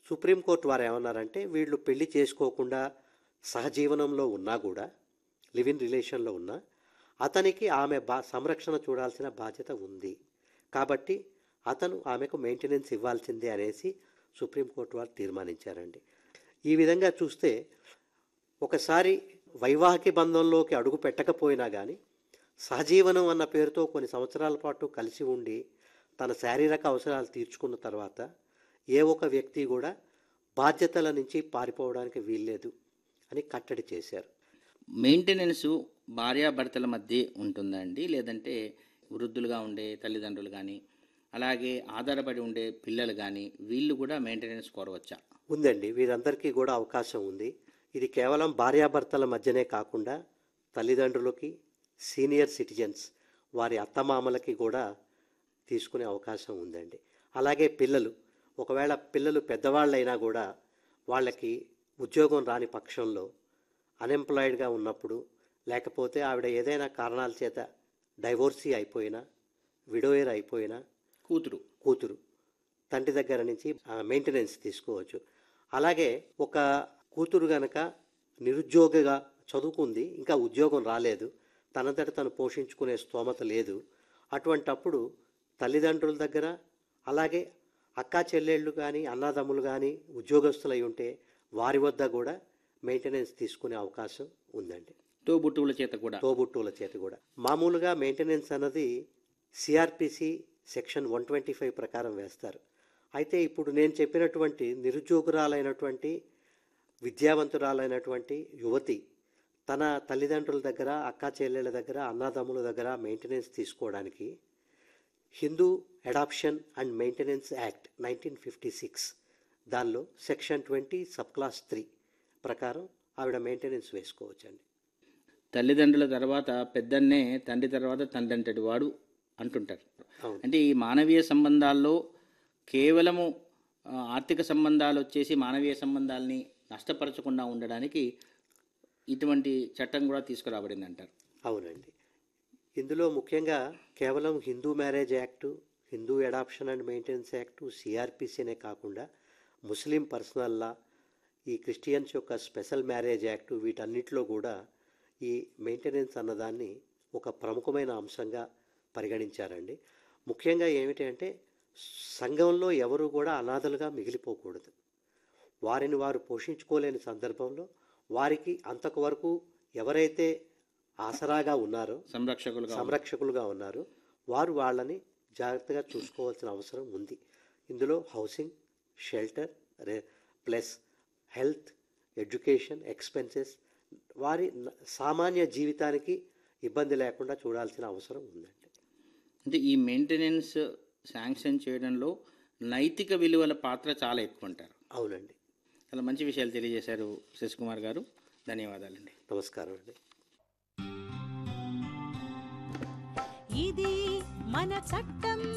Supreme court వారు ఏమన్నారంటే వీళ్ళు పెళ్లి చేసుకోకుండా సహజీవనంలో ఉన్నా కూడా లివ్ ఇన్ రిలేషన్లో ఉన్నా అతనికి ఆమె బా సంరక్షణ చూడాల్సిన బాధ్యత ఉంది కాబట్టి అతను ఆమెకు మెయింటెనెన్స్ ఇవ్వాల్సిందే అనేసి సుప్రీంకోర్టు వారు తీర్మానించారండి ఈ విధంగా చూస్తే ఒకసారి వైవాహిక బంధంలోకి అడుగు పెట్టకపోయినా కానీ సహజీవనం అన్న పేరుతో కొన్ని సంవత్సరాల పాటు కలిసి ఉండి తన శారీరక అవసరాలు తీర్చుకున్న తర్వాత ఏ ఒక వ్యక్తి కూడా బాధ్యతల నుంచి పారిపోవడానికి వీల్లేదు అని కట్టడి చేశారు మెయింటెనెన్స్ భార్యాభర్తల మధ్య ఉంటుందండి లేదంటే వృద్ధులుగా ఉండే తల్లిదండ్రులు కానీ అలాగే ఆధారపడి ఉండే పిల్లలు కానీ వీళ్ళు కూడా మెయింటెనెన్స్ కోరవచ్చా ఉందండి వీరందరికీ కూడా అవకాశం ఉంది ఇది కేవలం భార్యాభర్తల మధ్యనే కాకుండా తల్లిదండ్రులకి సీనియర్ సిటిజన్స్ వారి అత్తమామలకి కూడా తీసుకునే అవకాశం ఉందండి అలాగే పిల్లలు ఒకవేళ పిల్లలు పెద్దవాళ్ళైనా కూడా వాళ్ళకి ఉద్యోగం రాని పక్షంలో అన్ఎంప్లాయిడ్గా ఉన్నప్పుడు లేకపోతే ఆవిడ ఏదైనా కారణాల చేత డైవోర్సీ అయిపోయినా విడోయర్ అయిపోయినా కూతురు కూతురు తండ్రి దగ్గర నుంచి మెయింటెనెన్స్ తీసుకోవచ్చు అలాగే ఒక కూతురు గనక నిరుద్యోగిగా చదువుకుంది ఇంకా ఉద్యోగం రాలేదు తనంతట తను పోషించుకునే స్తోమత లేదు అటువంటప్పుడు తల్లిదండ్రుల దగ్గర అలాగే అక్కా చెల్లెళ్ళు కానీ అన్నదమ్ములు కానీ ఉద్యోగస్తులై ఉంటే వారి వద్ద కూడా మెయింటెనెన్స్ తీసుకునే అవకాశం ఉందండి తోబుట్టువుల చేత కూడా తోబుట్టువుల చేతి కూడా మామూలుగా మెయింటెనెన్స్ అన్నది CRPC section one twenty five ప్రకారం వేస్తారు అయితే ఇప్పుడు నేను చెప్పినటువంటి నిరుద్యోగురాలైనటువంటి విద్యావంతురాలైనటువంటి యువతి తన తల్లిదండ్రుల దగ్గర అక్కా చెల్లెళ్ళ దగ్గర అన్నదమ్ముల దగ్గర మెయింటెనెన్స్ తీసుకోవడానికి Hindu adoption and maintenance act nineteen fifty six దానిలో section twenty sub clause three ప్రకారం ఆవిడ మెయింటెనెన్స్ వేసుకోవచ్చండి తల్లిదండ్రుల తర్వాత పెద్దన్నే తండ్రి తర్వాత తండ్రి అంతటి వాడు అంటుంటారు అవును. అంటే ఈ మానవీయ సంబంధాల్లో కేవలము ఆ, ఆర్థిక సంబంధాలు వచ్చేసి మానవీయ సంబంధాలని నష్టపరచకుండా ఉండడానికి ఇటువంటి చట్టం కూడా తీసుకురాబడింది అంటారు అవునండి ఇందులో ముఖ్యంగా కేవలం Hindu marriage act Hindu adoption and maintenance act సిఆర్పిసినే కాకుండా ముస్లిం పర్సనల్ లా ఈ క్రిస్టియన్స్ యొక్క స్పెషల్ మ్యారేజ్ యాక్టు వీటన్నిటిలో కూడా ఈ మెయింటెనెన్స్ అన్నదాన్ని ఒక ప్రముఖమైన అంశంగా పరిగణించారండి ముఖ్యంగా ఏమిటి అంటే సంఘంలో ఎవరు కూడా అనాథలుగా మిగిలిపోకూడదు వారిని వారు పోషించుకోలేని సందర్భంలో వారికి అంతకు ఎవరైతే ఆసరాగా ఉన్నారో సంరక్షకులుగా సంరక్షకులుగా ఉన్నారు వారు వాళ్ళని జాగ్రత్తగా చూసుకోవాల్సిన అవసరం ఉంది ఇందులో హౌసింగ్ షెల్టర్ రే ప్లస్ హెల్త్ ఎడ్యుకేషన్ ఎక్స్పెన్సెస్ వారి న- సామాన్య జీవితానికి ఇబ్బంది లేకుండా చూడాల్సిన అవసరం ఉందండి అంటే ఈ మెయింటెనెన్స్ శాంక్షన్ చేయడంలో నైతిక విలువల పాత్ర చాలా ఎక్కువ అంటారు అవునండి చాలా మంచి విషయాలు తెలియజేశారు శశికుమార్ గారు ధన్యవాదాలండి నమస్కారం అండి ఇది మన చట్టం